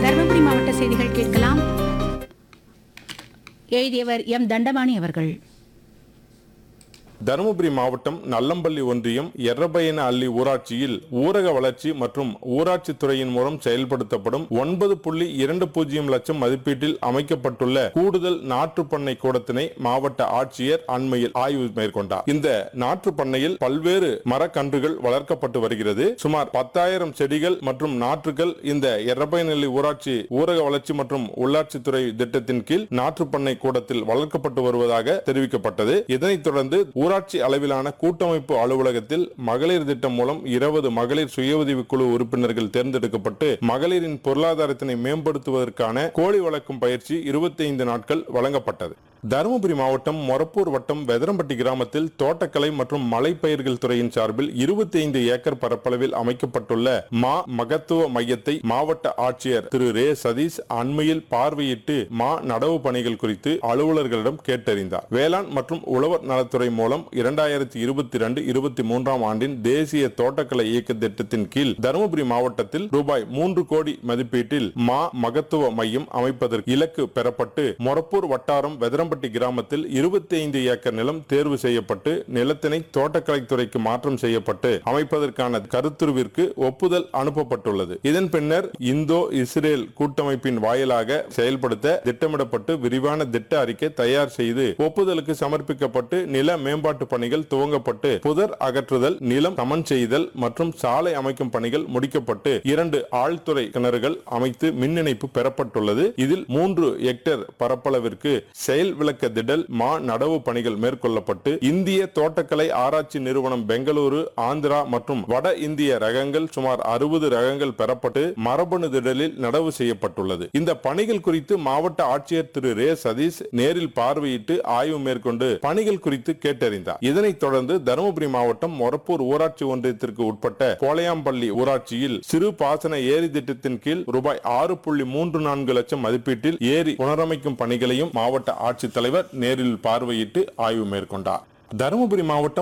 தருமபுரி மாவட்ட செய்திகள் கேட்கலாம் எழுதியவர் எம் தண்டபாணி அவர்கள் தருமபுரி மாவட்டம் நல்லம்பள்ளி ஒன்றியம் எர்ரபயன அள்ளி ஊராட்சியில் ஊரக வளர்ச்சி மற்றும் ஊராட்சி துறையின் மூலம் செயல்படுத்தப்படும் ஒன்பது புள்ளி இரண்டு பூஜ்ஜியம் லட்சம் மதிப்பீட்டில் அமைக்கப்பட்டுள்ள கூடுதல் நாற்று பண்ணை கூடத்தினை மாவட்ட ஆட்சியர் அண்மையில் ஆய்வு மேற்கொண்டார் இந்த நாற்று பண்ணையில் பல்வேறு மரக்கன்றுகள் வளர்க்கப்பட்டு வருகிறது சுமார் பத்தாயிரம் செடிகள் மற்றும் நாற்றுகள் இந்த எர்ரபயனல்லி ஊராட்சி ஊரக வளர்ச்சி மற்றும் உள்ளாட்சித்துறை திட்டத்தின் கீழ் நாற்று பண்ணை கூடத்தில் வளர்க்கப்பட்டு வருவதாக தெரிவிக்கப்பட்டது இதனைத் தொடர்ந்து ஊராட்சி அளவிலான கூட்டமைப்பு அலுவலகத்தில் மகளிர் திட்டம் மூலம் இருபது மகளிர் சுய உதவி குழு உறுப்பினர்கள் தேர்ந்தெடுக்கப்பட்டு மகளிரின் பொருளாதாரத்தினை மேம்படுத்துவதற்கான கோழி வளர்க்கும் பயிற்சி 25 நாட்கள் வழங்கப்பட்டது தருமபுரி மாவட்டம் மொரப்பூர் வட்டம் வெதரம்பட்டி கிராமத்தில் தோட்டக்கலை மற்றும் மலைப்பயிர்கள் துறையின் சார்பில் 25 ஏக்கர் பரப்பளவில் அமைக்கப்பட்டுள்ள மா மகத்துவ மையத்தை மாவட்ட ஆட்சியர் திரு ரே சதீஷ் அண்மையில் பார்வையிட்டு மா நடவு பணிகள் குறித்து அலுவலர்களிடம் கேட்டறிந்தார் வேளாண் மற்றும் உழவர் நலத்துறை மூலம் இரண்டாயிரத்தி இருபத்தி ரெண்டு இருபத்தி மூன்றாம் ஆண்டின் தேசிய தோட்டக்கலை இயக்க திட்டத்தின் கீழ் தருமபுரி மாவட்டத்தில் ரூபாய் மூன்று கோடி மதிப்பீட்டில் மா மகத்துவ மையம் அமைப்பதற்கு இலக்கு பெறப்பட்டு மொரப்பூர் வட்டாரம் வெதரம்பட்டி கிராமத்தில் 25 ஏக்கர் நிலம் தேர்வு செய்யப்பட்டு நிலத்தினை தோட்டக்கலைத்துறைக்கு மாற்றம் செய்யப்பட்டு அமைப்பதற்கான கருத்துருவிற்கு ஒப்புதல் அனுப்பப்பட்டுள்ளது இதன் பின்னர் இந்தோ இஸ்ரேல் கூட்டமைப்பின் வாயிலாக செயல்படுத்த திட்டமிடப்பட்டு விரிவான திட்ட அறிக்கை தயார் செய்து ஒப்புதலுக்கு சமர்ப்பிக்கப்பட்டு நில மேம்பாட்டு பணிகள் துவங்கப்பட்டு புதர் அகற்றுதல் நிலம் சமன் செய்தல் மற்றும் சாலை அமைக்கும் பணிகள் முடிக்கப்பட்டு இரண்டு ஆழ்துறை கிணறுகள் அமைத்து மின் இணைப்பு பெறப்பட்டுள்ளது இதில் மூன்று ஹெக்டேர் பரப்பளவிற்கு செயல் விளக்க திடல் மா நடவு பணிகள் மேற்கொள்ளப்பட்டு இந்திய தோட்டக்கலை ஆராய்ச்சி நிறுவனம் பெங்களூரு ஆந்திரா மற்றும் வட இந்திய ரகங்கள் சுமார் அறுபது ரகங்கள் பெறப்பட்டு மரபணு திடலில் நடவு செய்யப்பட்டுள்ளது இந்த பணிகள் குறித்து மாவட்ட ஆட்சியர் திரு ரே சதீஷ் நேரில் பார்வையிட்டு ஆய்வு மேற்கொண்டு பணிகள் குறித்து கேட்டறிந்தார் இதனைத் தொடர்ந்து தருமபுரி மாவட்டம் மொரப்பூர் ஊராட்சி ஒன்றியத்திற்கு உட்பட்ட கோலையாம்பள்ளி ஊராட்சியில் சிறு பாசன ஏரி திட்டத்தின் கீழ் ரூபாய் ஆறு புள்ளி மூன்று நான்கு லட்சம் மதிப்பீட்டில் ஏரி புனரமைக்கும் பணிகளையும் மாவட்ட ஆட்சித்தலைவர் நேரில் பார்வையிட்டு ஆய்வு மேற்கொண்டார் தருமபுரி மாவட்டம்